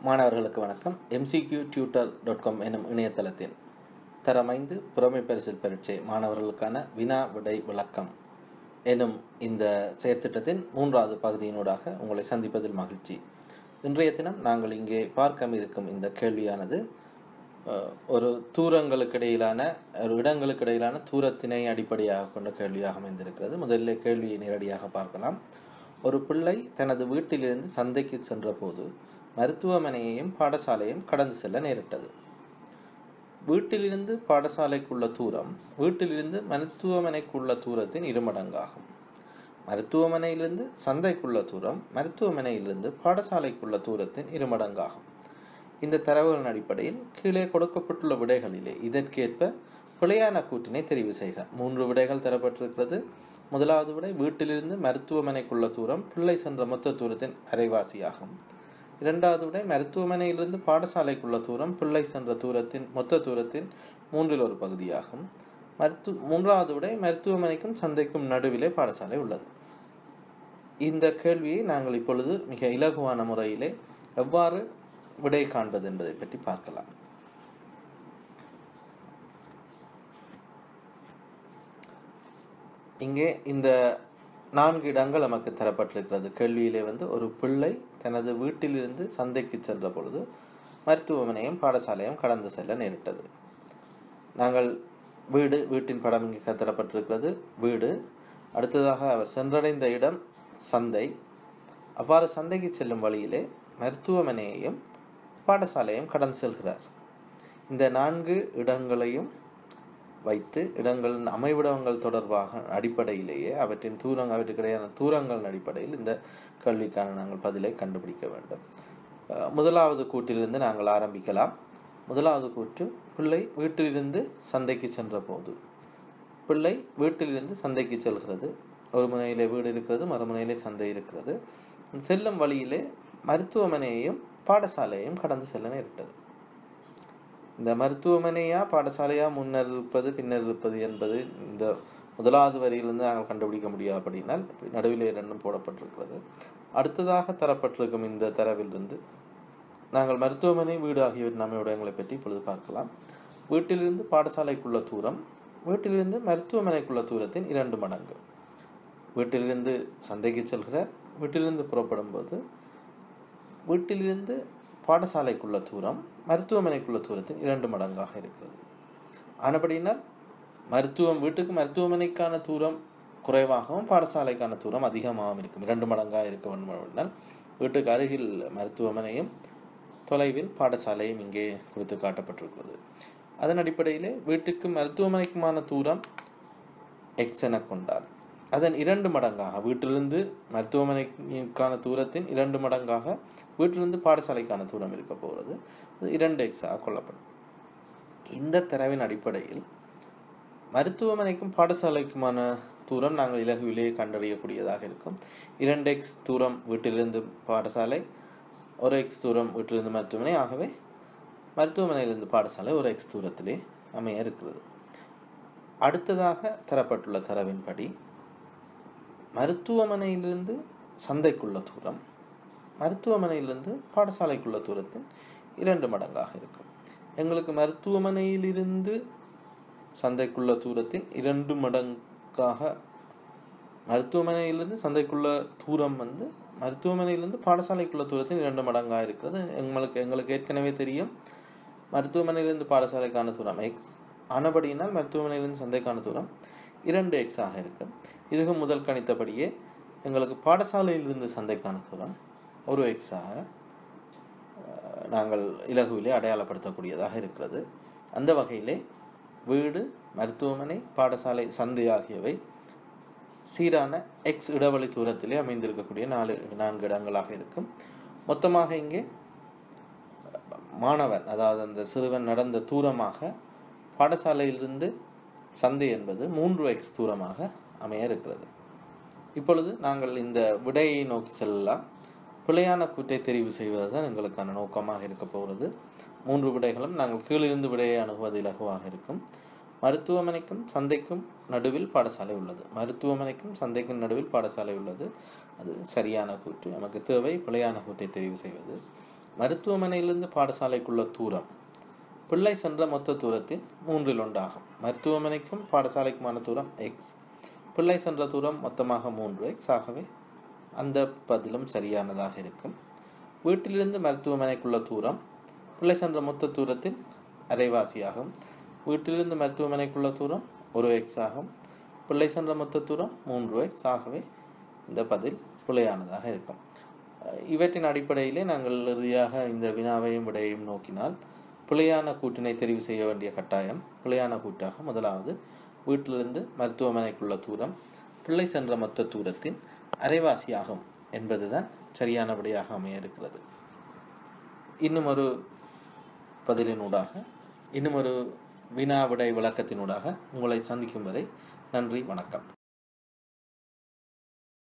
மாணவர்களுக்கு வணக்கம் MCQ tutor dot com எனும் இணையதளத்தின் தரமைந்து புறமை பரிசில் பரீட்சை மாணவர்களுக்கான வினா விடை விளக்கம் எனும் இந்த செயற்திட்டத்தின் மூன்றாவது பகுதியினூடாக உங்களை சந்திப்பதில் மகிழ்ச்சி இன்றைய தினம் நாங்கள் இங்கே பார்க்க இருக்கும் இந்த கேள்வியானது அஹ், ஒரு தூரங்களுக்கு இடையிலான ஒரு இடங்களுக்கு இடையிலான தூரத்தினை அடிப்படையாக கொண்ட கேள்வியாக அமைந்திருக்கிறது முதலில் கேள்வியை நேரடியாக பார்க்கலாம் ஒரு பிள்ளை தனது வீட்டிலிருந்து சந்தைக்கு சென்றபோது மருத்துவமனையையும் பாடசாலையும் கடந்து செல்ல நேரிட்டது வீட்டிலிருந்து பாடசாலைக்குள்ள தூரம் வீட்டிலிருந்து மருத்துவமனைக்குள்ள தூரத்தின் இருமடங்காகும் மருத்துவமனையிலிருந்து சந்தைக்குள்ள தூரம் மருத்துவமனையிலிருந்து பாடசாலைக்குள்ள தூரத்தின் இருமடங்காகும் இந்த தரவுகளின் அடிப்படையில் கீழே கொடுக்கப்பட்டுள்ள விடைகளிலே இதற்கேற்ப பிழையான கூற்றினை தெரிவு செய்க மூன்று விடைகள் தரப்பட்டிருக்கிறது முதலாவது விடை வீட்டிலிருந்து மருத்துவமனைக்குள்ள தூரம் பிள்ளை சென்ற மொத்த தூரத்தின் அரைவாசியாகும் இரண்டாவது விடை மருத்துவமனையிலிருந்து பாடசாலைக்குள்ள தூரம் பிள்ளை சென்ற தூரத்தின் மொத்த தூரத்தின் மூன்றில் ஒரு பகுதியாகும் மருத்து மூன்றாவது விடை மருத்துவமனைக்கும் சந்தைக்கும் நடுவிலே பாடசாலை உள்ளது இந்த கேள்வியை நாங்கள் இப்பொழுது மிக இலகுவான முறையிலே எவ்வாறு விடை காண்பது என்பதை பற்றி பார்க்கலாம் இங்கே இந்த நான்கு இடங்கள் நமக்கு தரப்பட்டிருக்கிறது கேள்வியிலே வந்து ஒரு பிள்ளை தனது வீட்டிலிருந்து சந்தைக்கு சென்ற பொழுது மருத்துவமனையும் பாடசாலையும் கடந்து செல்ல நேரிட்டது நாங்கள் வீடு வீட்டின் படம் இங்கே தரப்பட்டிருக்கிறது வீடு அடுத்ததாக அவர் சென்றடைந்த இடம் சந்தை அவ்வாறு சந்தைக்கு செல்லும் வழியிலே மருத்துவமனையையும் பாடசாலையும் கடந்து செல்கிறார் இந்த நான்கு இடங்களையும் வைத்து இடங்களின் அமைவிடங்கள் தொடர்பாக அடிப்படையிலேயே அவற்றின் தூரம் அவற்றுக்கிடையான தூரங்களின் அடிப்படையில் இந்த கல்விக்கான நாங்கள் பதிலை கண்டுபிடிக்க வேண்டும் அஹ் முதலாவது கூற்றிலிருந்து நாங்கள் ஆரம்பிக்கலாம் முதலாவது கூற்று பிள்ளை வீட்டிலிருந்து சந்தைக்கு சென்ற போது பிள்ளை வீட்டிலிருந்து சந்தைக்கு செல்கிறது ஒரு முனையிலே வீடு இருக்கிறது மறுமுனையிலே சந்தை இருக்கிறது செல்லும் வழியிலே மருத்துவமனையையும் பாடசாலையையும் கடந்து செல்ல நேரிட்டது இந்த மருத்துவமனையா பாடசாலையா முன்னர் இருப்பது பின்னர் இருப்பது என்பது இந்த முதலாவது வரியிலிருந்து நாங்கள் கண்டுபிடிக்க முடியாது அப்படின்னால் நடுவில் இரண்டும் போடப்பட்டிருக்கிறது அடுத்ததாக தரப்பட்டிருக்கும் இந்த தரவிலிருந்து நாங்கள் மருத்துவமனை வீடு ஆகியவற்றின் அமைவிடங்களை பற்றி இப்பொழுது பார்க்கலாம் வீட்டிலிருந்து பாடசாலைக்குள்ள தூரம் வீட்டிலிருந்து மருத்துவமனைக்குள்ள தூரத்தின் இரண்டு மடங்கு வீட்டிலிருந்து சந்தைக்கு செல்கிறார் வீட்டிலிருந்து புறப்படும் போது வீட்டிலிருந்து பாடசாலைக்குள்ள தூரம் மருத்துவமனைக்குள்ள தூரத்தின் இரண்டு மடங்காக இருக்கிறது ஆனபடியினால் மருத்துவம் வீட்டுக்கு மருத்துவமனைக்கான தூரம் குறைவாகவும் பாடசாலைக்கான தூரம் அதிகமாகவும் இருக்கும் இரண்டு மடங்காக இருக்க வேண்டுமென்றால் வீட்டுக்கு அருகில் மருத்துவமனையும் தொலைவில் பாடசாலையும் இங்கே குறித்து காட்டப்பட்டிருக்கிறது அதன் அடிப்படையிலே வீட்டுக்கு மருத்துவமனைக்குமான தூரம் எக்ஸ் என கொண்டால் அதன் இரண்டு மடங்காக வீட்டிலிருந்து மருத்துவமனைக்கான தூரத்தின் இரண்டு மடங்காக வீட்டிலிருந்து பாடசாலைக்கான தூரம் இருக்க போகிறது அது இரண்டு எக்ஸாக கொள்ளப்படும் இந்த தரவின் அடிப்படையில் மருத்துவமனைக்கும் பாடசாலைக்குமான தூரம் நாங்கள் இலகுவிலேயே கண்டறியக்கூடியதாக இருக்கும் இரண்டு எக்ஸ் தூரம் வீட்டிலிருந்து பாடசாலை ஒரு எக்ஸ் தூரம் வீட்டிலிருந்து மருத்துவமனை ஆகவே மருத்துவமனையிலிருந்து பாடசாலை ஒரு எக்ஸ் தூரத்திலே அமைய இருக்கிறது அடுத்ததாக தரப்பட்டுள்ள தரவின்படி மருத்துவமனையிலிருந்து சந்தைக்குள்ள தூரம் மருத்துவமனையிலிருந்து பாடசாலைக்குள்ள தூரத்தின் இரண்டு மடங்காக இருக்கும் எங்களுக்கு மருத்துவமனையிலிருந்து சந்தைக்குள்ள தூரத்தின் இரண்டு மடங்காக மருத்துவமனையிலிருந்து சந்தைக்குள்ள தூரம் வந்து மருத்துவமனையிலிருந்து பாடசாலைக்குள்ள தூரத்தின் இரண்டு மடங்காக இருக்கிறது எங்களுக்கு எங்களுக்கு ஏற்கனவே தெரியும் மருத்துவமனையிலிருந்து பாடசாலைக்கான தூரம் எக்ஸ் ஆனபடியினால் மருத்துவமனையிலிருந்து சந்தைக்கான தூரம் இரண்டு எக்ஸ் ஆக இருக்கு இதுக்கு முதல் கணித்தபடியே எங்களுக்கு பாடசாலையிலிருந்து சந்தைக்கான தூரம் ஒரு எக்ஸாக நாங்கள் இலகுவிலே அடையாளப்படுத்தக்கூடியதாக இருக்கிறது அந்த வகையிலே வீடு மருத்துவமனை பாடசாலை சந்தை ஆகியவை சீரான எக்ஸ் இடைவெளி தூரத்திலே அமைந்திருக்கக்கூடிய நாலு நான்கு இடங்களாக இருக்கும் மொத்தமாக இங்கே மாணவன் அதாவது அந்த சிறுவன் நடந்த தூரமாக பாடசாலையிலிருந்து சந்தை என்பது மூன்று எக்ஸ் தூரமாக அமைய இருக்கிறது இப்பொழுது நாங்கள் இந்த விடையை நோக்கி செல்லலாம் பிழையான கூற்றை தெரிவு செய்வதுதான் எங்களுக்கான நோக்கமாக இருக்க போகிறது மூன்று விடைகளும் நாங்கள் கீழிருந்து விடையை அணுகுவது இலகுவாக இருக்கும் மருத்துவமனைக்கும் சந்தைக்கும் நடுவில் பாடசாலை உள்ளது மருத்துவமனைக்கும் சந்தைக்கும் நடுவில் பாடசாலை உள்ளது அது சரியான கூற்று நமக்கு தேவை பிழையான கூற்றை தெரிவு செய்வது மருத்துவமனையிலிருந்து பாடசாலைக்குள்ள தூரம் பிள்ளை சென்ற மொத்த தூரத்தின் மூன்றில் ஒன்றாகும் மருத்துவமனைக்கும் பாடசாலைக்குமான தூரம் எக்ஸ் பிள்ளை சென்ற தூரம் மொத்தமாக மூன்று எக்ஸ் ஆகவே அந்த பதிலும் சரியானதாக இருக்கும் வீட்டிலிருந்து மருத்துவமனைக்குள்ள தூரம் பிள்ளை சென்ற மொத்த தூரத்தின் அரைவாசியாகும் வீட்டிலிருந்து மருத்துவமனைக்குள்ள தூரம் ஒரு எக்ஸ் ஆகும் பிள்ளை சென்ற மொத்த தூரம் மூன்று எக்ஸ் ஆகவே இந்த பதில் பிழையானதாக இருக்கும் அஹ் இவற்றின் அடிப்படையிலே நாங்கள் இறுதியாக இந்த வினாவையும் விடையையும் நோக்கினால் பிழையான கூட்டினை தெரிவு செய்ய வேண்டிய கட்டாயம் பிழையான கூட்டாக முதலாவது வீட்டிலிருந்து மருத்துவமனைக்குள்ள தூரம் பிள்ளை சென்ற மொத்த தூரத்தின் அரைவாசியாகும் என்பதுதான் சரியான விடையாக அமைய இருக்கிறது இன்னும் ஒரு பதிலினூடாக இன்னும் ஒரு வினா விடை விளக்கத்தினூடாக உங்களை சந்திக்கும் வரை நன்றி வணக்கம்